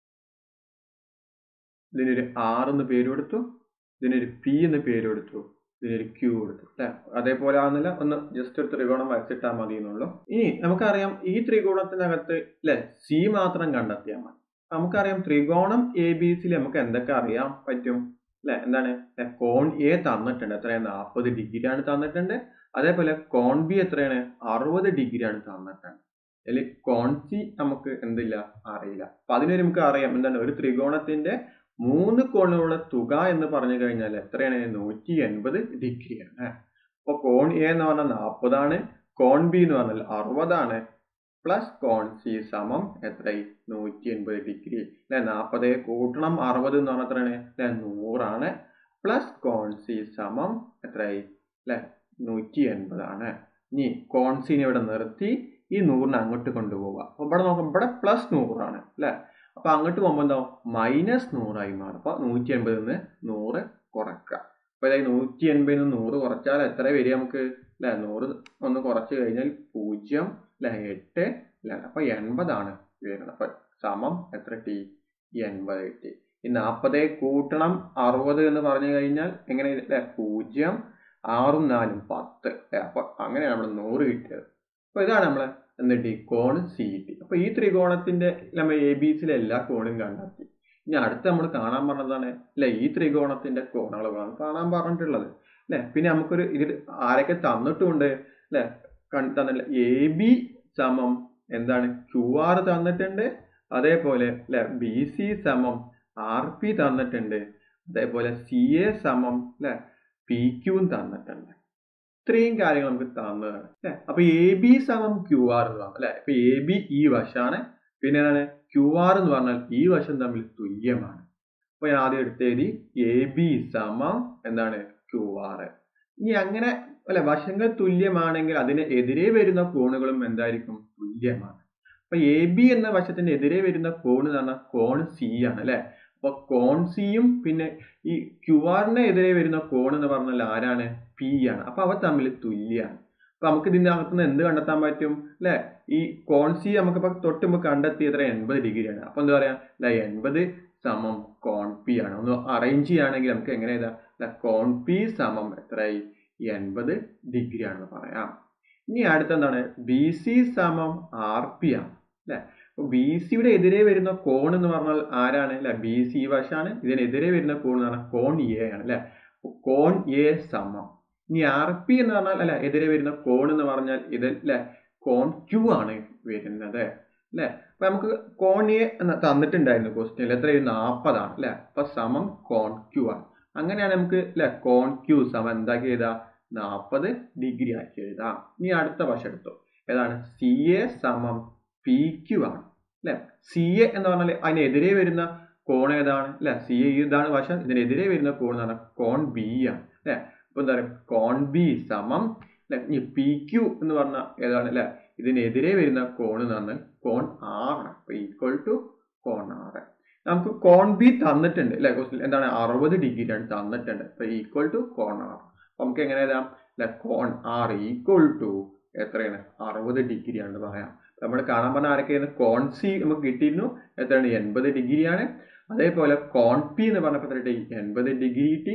ഇതിനൊരു ആർ എന്ന് പേര് കൊടുത്തു ഇതിനൊരു പി എന്ന് പേര് കൊടുത്തു ഇതിനൊരു ക്യൂ കൊടുത്തു അല്ലെ അതേപോലെ ആവുന്നില്ല ഒന്ന് ജസ്റ്റ് ഒരു ത്രികോണം വരച്ചിട്ടാൽ മതി എന്നുള്ളൂ ഇനി നമുക്കറിയാം ഈ ത്രികോണത്തിനകത്ത് അല്ലെ സി മാത്രം കണ്ടെത്തിയാൽ മതി നമുക്കറിയാം ത്രികോണം എ ബി സിയിൽ നമുക്ക് എന്തൊക്കെ അറിയാൻ പറ്റും അല്ലെ എന്താണ് കോൺ എ തന്നിട്ടുണ്ട് എത്രയാണ് നാൽപ്പത് ഡിഗ്രിയാണ് തന്നിട്ടുണ്ട് അതേപോലെ കോൺ ബി എത്രയാണ് അറുപത് ഡിഗ്രിയാണ് തന്നിട്ടുണ്ട് അതിൽ കോൺ സി നമുക്ക് എന്തില്ല അറിയില്ല അപ്പൊ അതിനൊരു നമുക്ക് അറിയാം എന്താണ് ഒരു ത്രികോണത്തിന്റെ മൂന്ന് കോണുകളുടെ തുക എന്ന് പറഞ്ഞു കഴിഞ്ഞാൽ എത്രയാണ് നൂറ്റി എൺപത് ഡിഗ്രിയാണ് അപ്പൊ കോൺ എ എന്ന് പറഞ്ഞാൽ നാൽപ്പതാണ് കോൺ ബി എന്ന് പറഞ്ഞാൽ അറുപതാണ് പ്ലസ് കോൺ സി സമം എത്രയായി നൂറ്റി എൺപത് ഡിഗ്രി അല്ലെ നാൽപ്പത് കൂട്ടണം അറുപത് എന്ന് പറഞ്ഞാൽ എത്രയാണ് അല്ലെ നൂറാണ് പ്ലസ് കോൺ സി സമം എത്രയായി അല്ലെ നൂറ്റി എൺപതാണ് ഇനി കോൺ സിനെ ഇവിടെ നിർത്തി ഈ നൂറിനെ അങ്ങോട്ട് കൊണ്ടുപോവുക അപ്പൊ ഇവിടെ നോക്കുമ്പോൾ ഇവിടെ പ്ലസ് നൂറാണ് അല്ലെ അപ്പൊ അങ്ങോട്ട് പോകുമ്പോൾ എന്താ മൈനസ് നൂറായി മാറും അപ്പൊ നൂറ്റി എൺപതിൽ നിന്ന് നൂറ് കുറക്കുക അപ്പൊ ഇതായി നൂറ്റി എൺപതിൽ നിന്ന് നൂറ് കുറച്ചാൽ എത്ര വരിക നമുക്ക് അല്ലെ നൂറ് ഒന്ന് കുറച്ച് കഴിഞ്ഞാൽ പൂജ്യം അല്ലെ എട്ട് അല്ലെ അപ്പൊ എൺപതാണ് വരുന്നത് അപ്പൊ സമം എത്ര ടി എൺപത് കിട്ടി ഈ നാൽപ്പത് കൂട്ടണം അറുപത് എന്ന് പറഞ്ഞു കഴിഞ്ഞാൽ എങ്ങനെ അല്ലെ പൂജ്യം ആറും നാലും പത്ത് അപ്പൊ അങ്ങനെയാണ് നമ്മൾ നൂറ് കിട്ടിയത് അപ്പൊ ഇതാണ് നമ്മളെ എന്നിട്ട് ഈ കോണ് സി ടി അപ്പൊ ഈ ത്രികോണത്തിന്റെ നമ്മൾ എ ബി സിയിലെ എല്ലാ കോണും കണ്ടെത്തി ഇനി അടുത്ത് നമ്മൾ കാണാൻ പറഞ്ഞതാണ് അല്ലെ ഈ ത്രികോണത്തിന്റെ കോണളവാണ് കാണാൻ പറഞ്ഞിട്ടുള്ളത് അല്ലെ പിന്നെ നമുക്കൊരു ഇതിൽ ആരൊക്കെ തന്നിട്ടുണ്ട് അല്ലെ തന്നില്ല എ ബി സമം എന്താണ് ക്യു ആർ തന്നിട്ടുണ്ട് അതേപോലെ അല്ലെ ബി സി സമം ആർ പി തന്നിട്ടുണ്ട് അതേപോലെ സി എ സമം അല്ലെ പി ക്യൂവും തന്നിട്ടുണ്ട് ഇത്രയും കാര്യങ്ങൾ നമുക്ക് തന്നതാണ് അല്ലെ അപ്പൊ എ ബി സമം ക്യു ആർ എന്ന് പറഞ്ഞു അല്ലെ അപ്പൊ എ ബി ഈ വശമാണ് പിന്നെ എന്താണ് ക്യു ആർ എന്ന് പറഞ്ഞാൽ ഈ വശം തമ്മിൽ തുല്യമാണ് അപ്പൊ ഞാൻ ആദ്യം എടുത്തെഴുതി എ ബി സമം എന്താണ് ക്യു ആർ ഇനി അങ്ങനെ അല്ലെ വശങ്ങൾ തുല്യമാണെങ്കിൽ അതിന് എതിരെ വരുന്ന കോണുകളും എന്തായിരിക്കും തുല്യമാണ് അപ്പൊ എ ബി എന്ന വശത്തിന് എതിരെ വരുന്ന കോൺ എന്ന് പറഞ്ഞാൽ കോൺ സി ആണ് അല്ലെ അപ്പൊ കോൺ സിയും പിന്നെ ഈ ക്യു ആറിന് എതിരെ വരുന്ന കോൺ എന്ന് പറഞ്ഞാൽ ആരാണ് പി ആണ് അപ്പൊ അവ തമ്മിൽ തുല്യമാണ് അപ്പൊ നമുക്ക് ഇതിന്റെ അകത്തുനിന്ന് എന്ത് കണ്ടെത്താൻ പറ്റും അല്ലെ ഈ കോൺ സി നമുക്കിപ്പോ തൊട്ടുമ്പോ കണ്ടെത്തി എത്ര എൺപത് ഡിഗ്രിയാണ് അപ്പൊ എന്താ പറയാ അല്ലെ എൺപത് സമം കോൺ പി ആണ് ഒന്ന് അറേഞ്ച് ചെയ്യുകയാണെങ്കിൽ നമുക്ക് എങ്ങനെ എഴുതാം അല്ലെ കോൺ പി സമം എത്രയായി എൺപത് ഡിഗ്രി ആണെന്ന് പറയാം ഇനി അടുത്ത എന്താണ് ബി സി സമം ആർ പി ആണ് അല്ലെ ബി സിയുടെ എതിരെ വരുന്ന കോൺ എന്ന് പറഞ്ഞാൽ ആരാണ് അല്ലെ ബി സി വശാണ് ഇതിനെതിരെ വരുന്ന കോൺ എന്ന് പറഞ്ഞാൽ കോൺ എ ആണ് അല്ലെ കോൺ എ സമം ഇനി ആർ പി എന്ന് പറഞ്ഞാൽ അല്ലെ എതിരെ വരുന്ന കോൺ എന്ന് പറഞ്ഞാൽ ഇത് അല്ലെ കോൺ ക്യൂ ആണ് വരുന്നത് അല്ലെ അപ്പൊ നമുക്ക് കോൺ എ എന്ന് തന്നിട്ടുണ്ടായിരുന്നു ക്വസ്റ്റ്യനിൽ എത്രയും നാൽപ്പതാണ് അല്ലെ അപ്പൊ സമം കോൺ ക്യൂ ആണ് അങ്ങനെയാണ് നമുക്ക് അല്ലെ കോൺ ക്യൂ സമം എന്താക്കി എഴുതാം നാൽപ്പത് ഡിഗ്രി ആക്കി എഴുതാം ഇനി അടുത്ത വശം എടുത്തു ഏതാണ് സി എ സമം പി ക്യു ആണ് അല്ലെ സി എ എന്ന് പറഞ്ഞാൽ അതിനെതിരെ വരുന്ന കോൺ ഏതാണ് അല്ലെ സി എ ഇതാണ് വശം ഇതിനെതിരെ വരുന്ന കോൺ എന്ന് പറഞ്ഞാൽ കോൺ ബി ആണ് അല്ലെ അപ്പൊ എന്താ പറയുക കോൺ ബി സമം അല്ലെ ഇനി പി ക്യു എന്ന് പറഞ്ഞാൽ ഏതാണ് അല്ലെ ഇതിനെതിരെ വരുന്ന കോൺ എന്ന് പറഞ്ഞാൽ കോൺ ആറാണ് അപ്പൊ ഈക്വൽ ടു കോൺ ആറ് നമുക്ക് കോൺ ബി തന്നിട്ടുണ്ട് അല്ലെ ക്വസ്റ്റിൽ എന്താണ് അറുപത് ഡിഗ്രിയാണ് തന്നിട്ടുണ്ട് അപ്പൊ ഈക്വൽ ടു കോൺ ആർ അപ്പൊ നമുക്ക് എങ്ങനെ എഴുതാം അല്ലെ കോൺ ആർ ഈക്വൽ ടു എത്രയാണ് അറുപത് ഡിഗ്രി ആണെന്ന് പറയാം നമ്മൾ കാണാൻ പറഞ്ഞ ആരൊക്കെയാണ് കോൺ സി നമുക്ക് കിട്ടിയിരുന്നു എത്രയാണ് എൺപത് ഡിഗ്രിയാണ് അതേപോലെ കോൺ പി എന്ന് പറഞ്ഞപ്പോൾ എത്ര കിട്ടി എൺപത് ഡിഗ്രി കിട്ടി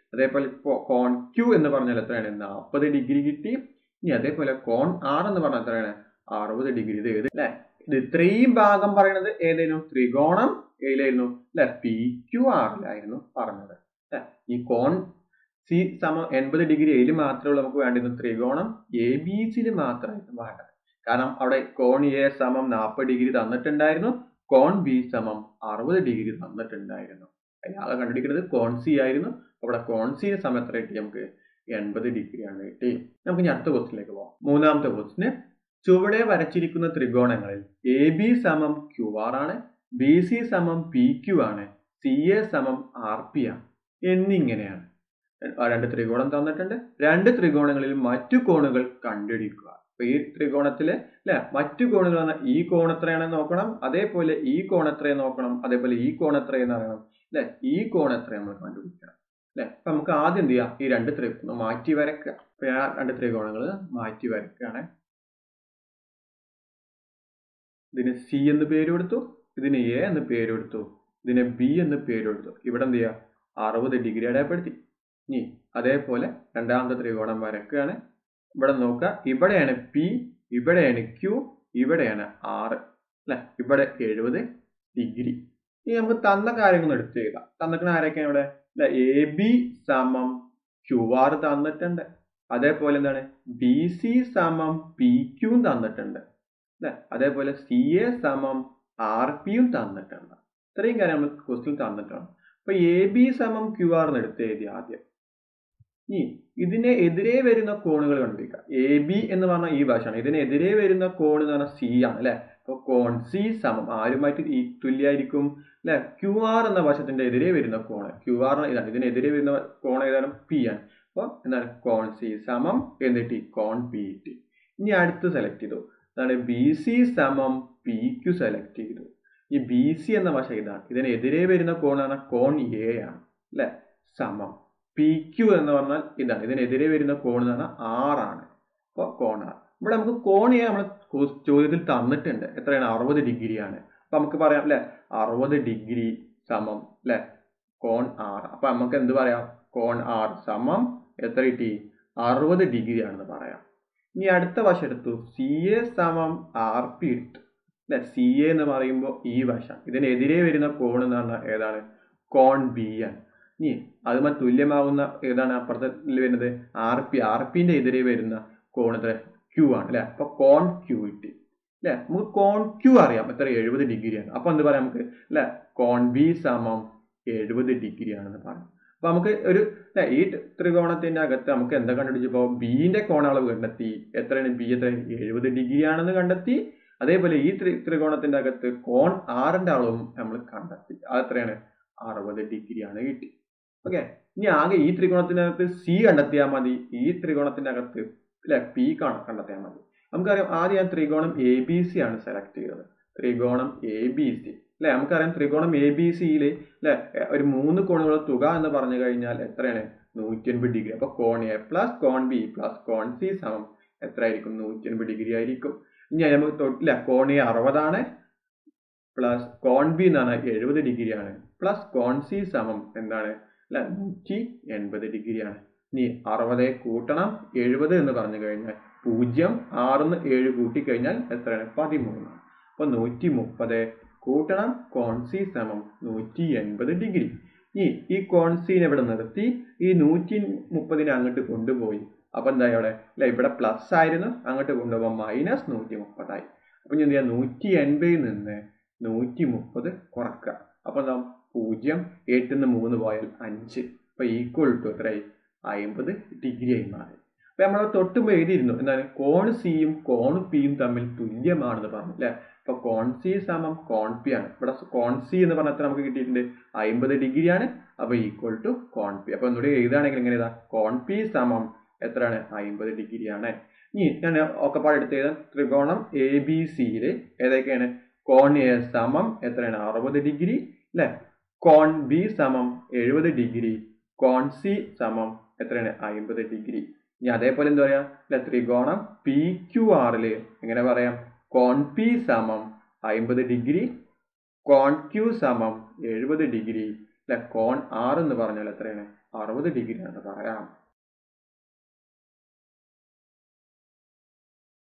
അതേപോലെ കോൺ ക്യൂ എന്ന് പറഞ്ഞാൽ എത്രയാണ് നാൽപ്പത് ഡിഗ്രി കിട്ടി ഇനി അതേപോലെ കോൺ ആർ എന്ന് പറഞ്ഞാൽ എത്രയാണ് അറുപത് ഡിഗ്രി ഇത് ഏത് അല്ലെ ഇത് ഇത്രയും ഭാഗം പറയുന്നത് ഏതായിരുന്നു ത്രികോണം ഏതിലായിരുന്നു അല്ലെ പി ക്യു ആറിലായിരുന്നു പറഞ്ഞത് അല്ലെ ഈ കോൺ സി സമം എൺപത് ഡിഗ്രി എയിൽ മാത്രമേ നമുക്ക് വേണ്ടിയിരുന്ന ത്രികോണം എ ബി സിയിൽ മാത്രമായിരുന്നു വേണ്ടത് കാരണം അവിടെ കോൺ എ സമം നാൽപ്പത് ഡിഗ്രി തന്നിട്ടുണ്ടായിരുന്നു കോൺ ബി സമം അറുപത് ഡിഗ്രി തന്നിട്ടുണ്ടായിരുന്നു അയാളെ കണ്ടുപിടിക്കുന്നത് കോൺ സി ആയിരുന്നു അവിടെ കോൺ സി സമയം എത്ര കിട്ടി നമുക്ക് എൺപത് ഡിഗ്രി ആണ് കിട്ടി നമുക്ക് ഇനി അടുത്ത ക്വസ്റ്റിലേക്ക് പോകാം മൂന്നാമത്തെ ക്വസ്റ്റിന് ചുവടെ വരച്ചിരിക്കുന്ന ത്രികോണങ്ങളിൽ എ ബി സമം ക്യു ആർ ആണ് ബി സി സമം പി ക്യു ആണ് സി എ സമം ആർ പി ആണ് എന്നിങ്ങനെയാണ് രണ്ട് ത്രികോണം തന്നിട്ടുണ്ട് രണ്ട് ത്രികോണങ്ങളിൽ മറ്റു കോണുകൾ കണ്ടുപിടിക്കുക അപ്പൊ ഈ ത്രികോണത്തില് അല്ലെ മറ്റു കോണുകൾ എന്ന ഈ കോൺ എത്രയാണെന്ന് നോക്കണം അതേപോലെ ഈ കോൺ എത്രയെന്ന് നോക്കണം അതേപോലെ ഈ കോൺ എത്രയെന്ന് അറിയണം അല്ലെ ഈ കോൺ എത്ര നമ്മൾ കണ്ടുപിടിക്കണം അല്ലെ അപ്പൊ നമുക്ക് ആദ്യം എന്ത് ചെയ്യാം ഈ രണ്ട് ത്രി മാറ്റി വരക്കുക അപ്പൊ ഞാൻ രണ്ട് ത്രികോണങ്ങൾ മാറ്റി വരക്കുകയാണ് ഇതിന് സി എന്ന് പേര് കൊടുത്തു ഇതിന് എ എന്ന് പേര് കൊടുത്തു ഇതിന് ബി എന്ന് പേര് കൊടുത്തു ഇവിടെ എന്ത് ചെയ്യുക അറുപത് ഡിഗ്രി അടയാളപ്പെടുത്തി ഇനി അതേപോലെ രണ്ടാമത്തെ ത്രികോണം വരക്കുകയാണ് ഇവിടെ നോക്കുക ഇവിടെയാണ് പി ഇവിടെയാണ് ക്യു ഇവിടെയാണ് ആറ് അല്ലെ ഇവിടെ എഴുപത് ഡിഗ്രി ഇനി നമുക്ക് തന്ന കാര്യങ്ങൾ എടുത്ത് എഴുതാം തന്നിട്ട് ആരൊക്കെയാണ് ഇവിടെ എ ബി സമം ക്യു ആർ തന്നിട്ടുണ്ട് അതേപോലെ എന്താണ് ബി സി സമം പി ക്യൂം തന്നിട്ടുണ്ട് അല്ലെ അതേപോലെ സി എ സമം ആർ പിയും തന്നിട്ടുണ്ട് ഇത്രയും കാര്യം നമ്മൾ ക്വസ്റ്റ്യൻ തന്നിട്ടുണ്ട് അപ്പൊ എ ബി സമം ക്യു ആർ എന്ന് എടുത്ത് എഴുതി ആദ്യം ഇനി ഇതിനെ എതിരെ വരുന്ന കോണുകൾ കണ്ടുപിടിക്കുക എ ബി എന്ന് പറഞ്ഞാൽ ഈ വശമാണ് ഇതിനെതിരെ വരുന്ന കോൺ എന്ന് പറഞ്ഞാൽ സി ആണ് അല്ലെ അപ്പൊ കോൺ സി സമം ആരുമായിട്ട് ഈ തുല്യായിരിക്കും അല്ലെ ക്യു ആർ എന്ന വശത്തിന്റെ എതിരെ വരുന്ന കോണ് ക്യു ആർ ഇതാണ് ഇതിനെതിരെ വരുന്ന കോൺ ഏതാണ് പി ആണ് അപ്പൊ എന്താണ് കോൺ സി സമം എന്നിട്ട് കോൺ പി ടി ഇനി അടുത്ത് സെലക്ട് ചെയ്തു അതാണ് ബി സി സമം പി ക്യു സെലക്ട് ചെയ്തു ഈ ബി സി എന്ന വശം ഇതാണ് ഇതിനെതിരെ വരുന്ന കോണാണ് കോൺ എ ആണ് അല്ലെ സമം പി ക്യു എന്ന് പറഞ്ഞാൽ ഇതാണ് ഇതിനെതിരെ വരുന്ന കോൺ എന്ന് പറഞ്ഞാൽ ആറാണ് അപ്പോൾ കോൺ ആർ ഇവിടെ നമുക്ക് കോൺ എ നമ്മൾ ചോദ്യത്തിൽ തന്നിട്ടുണ്ട് എത്രയാണ് അറുപത് ഡിഗ്രിയാണ് അപ്പൊ നമുക്ക് പറയാം അല്ലെ അറുപത് ഡിഗ്രി സമം അല്ലെ കോൺ ആർ അപ്പൊ നമുക്ക് എന്ത് പറയാം കോൺ ആർ സമം എത്ര കിട്ടി അറുപത് ഡിഗ്രി ആണെന്ന് പറയാം ഇനി അടുത്ത വശം എടുത്തു സി എ സമം ആർ പി എടുത്തു അല്ലെ സി എ എന്ന് പറയുമ്പോൾ ഈ വശം ഇതിനെതിരെ വരുന്ന കോൺ എന്ന് പറഞ്ഞാൽ ഏതാണ് കോൺ ബി ആണ് ഇനി അതുമായി തുല്യമാകുന്ന ഏതാണ് അപ്പുറത്തെ വരുന്നത് ആർ പി ആർ പിന്റെ എതിരെ വരുന്ന കോൺ എത്ര ക്യൂ ആണ് അല്ലെ അപ്പൊ കോൺ ക്യൂ കിട്ടി അല്ലെ നമുക്ക് കോൺ ക്യൂ അറിയാം എത്ര എഴുപത് ഡിഗ്രിയാണ് അപ്പൊ എന്ത് പറയാം നമുക്ക് അല്ലെ കോൺ ബി സമം എഴുപത് ഡിഗ്രി ആണെന്ന് പറയാം അപ്പൊ നമുക്ക് ഒരു ഈ ത്രികോണത്തിന്റെ അകത്ത് നമുക്ക് എന്താ കണ്ടുപിടിച്ചപ്പോ ബിന്റെ കോണളവ് കണ്ടെത്തി എത്രയാണ് ബി എത്ര എഴുപത് ഡിഗ്രി ആണെന്ന് കണ്ടെത്തി അതേപോലെ ഈ ത്രി ത്രികോണത്തിന്റെ അകത്ത് കോൺ ആറിന്റെ അളവും നമ്മൾ കണ്ടെത്തി അത് എത്രയാണ് അറുപത് ഡിഗ്രി ആണ് കിട്ടി ഓക്കെ ഇനി ആകെ ഈ ത്രികോണത്തിനകത്ത് സി കണ്ടെത്തിയാൽ മതി ഈ ത്രികോണത്തിന്റെ അകത്ത് അല്ലെ പി കണ്ടെത്തിയാൽ മതി നമുക്കറിയാം ആദ്യം ഞാൻ ത്രികോണം എ ബി സി ആണ് സെലക്ട് ചെയ്തത് ത്രികോണം എ ബി സി അല്ലെ നമുക്കറിയാം ത്രികോണം എ ബി സിയിൽ അല്ലെ ഒരു മൂന്ന് കോണുകളുടെ തുക എന്ന് പറഞ്ഞു കഴിഞ്ഞാൽ എത്രയാണ് നൂറ്റി എൺപത് ഡിഗ്രി അപ്പൊ കോൺ എ പ്ലസ് കോൺ ബി പ്ലസ് കോൺ സി സമം എത്ര ആയിരിക്കും നൂറ്റി എൺപത് ഡിഗ്രി ആയിരിക്കും ഇനി നമുക്ക് തൊട്ടില്ല കോൺ എ അറുപതാണ് പ്ലസ് കോൺ ബി എന്നാണ് എഴുപത് ഡിഗ്രിയാണ് പ്ലസ് കോൺ സി സമം എന്താണ് അല്ല നൂറ്റി എൺപത് ഡിഗ്രിയാണ് ഇനി അറുപത് കൂട്ടണം എഴുപത് എന്ന് പറഞ്ഞു കഴിഞ്ഞാൽ പൂജ്യം ആറിന്ന് ഏഴ് കൂട്ടിക്കഴിഞ്ഞാൽ എത്രയാണ് പതിമൂന്ന് അപ്പൊ നൂറ്റി മുപ്പത് കൂട്ടണം കോൺസി സമം നൂറ്റി എൺപത് ഡിഗ്രി ഇനി ഈ കോൺസീനെ ഇവിടെ നിർത്തി ഈ നൂറ്റി മുപ്പതിനെ അങ്ങോട്ട് കൊണ്ടുപോയി അപ്പൊ എന്താ ഇവിടെ അല്ല ഇവിടെ പ്ലസ് ആയിരുന്നു അങ്ങോട്ട് കൊണ്ടുപോകാൻ മൈനസ് നൂറ്റി മുപ്പതായി അപ്പൊ ഞാൻ എന്ത് ചെയ്യാം നൂറ്റി എൺപതിൽ നിന്ന് നൂറ്റി മുപ്പത് കുറക്കുക അപ്പൊ എന്താ പൂജ്യം എട്ടിൽ നിന്ന് മൂന്ന് പോയാൽ അഞ്ച് അപ്പൊ ഈക്വൽ ടു എത്രയായി അമ്പത് ഡിഗ്രി ആയി മാറി അപ്പൊ നമ്മൾ തൊട്ടുമ്പോൾ എഴുതിയിരുന്നു എന്താണ് കോൺ സിയും കോൺ പിയും തമ്മിൽ തുല്യമാണെന്ന് പറഞ്ഞു അല്ലെ അപ്പൊ കോൺ സി സമം കോൺ പി ആണ് ഇവിടെ കോൺ സി എന്ന് പറഞ്ഞാൽ നമുക്ക് കിട്ടിയിട്ടുണ്ട് അമ്പത് ഡിഗ്രിയാണ് അപ്പൊ ഈക്വൽ ടു കോൺ പി അപ്പൊ ഒന്നുകൂടി എഴുതുകയാണെങ്കിൽ എങ്ങനെ ഇതാ കോൺ പി സമം എത്രയാണ് അമ്പത് ഡിഗ്രിയാണ് ഇനി ഞാൻ ഒക്കെ പാടെ എടുത്ത് എഴുതാം ത്രികോണം എ ബി സിയില് ഏതൊക്കെയാണ് കോൺ എ സമം എത്രയാണ് അറുപത് ഡിഗ്രി അല്ലെ കോൺ ബി സമം എഴുപത് ഡിഗ്രി കോൺ സി സമം എത്രയാണ് അമ്പത് ഡിഗ്രി ഇനി അതേപോലെ എന്താ പറയാ അല്ലെ ത്രികോണം പി ക്യു ആറില് എങ്ങനെ പറയാം കോൺ പി സമം അമ്പത് ഡിഗ്രി കോൺ ക്യു സമം എഴുപത് ഡിഗ്രി അല്ലെ കോൺ ആർ എന്ന് പറഞ്ഞാൽ എത്രയാണ് അറുപത് ഡിഗ്രി എന്ന് പറയാം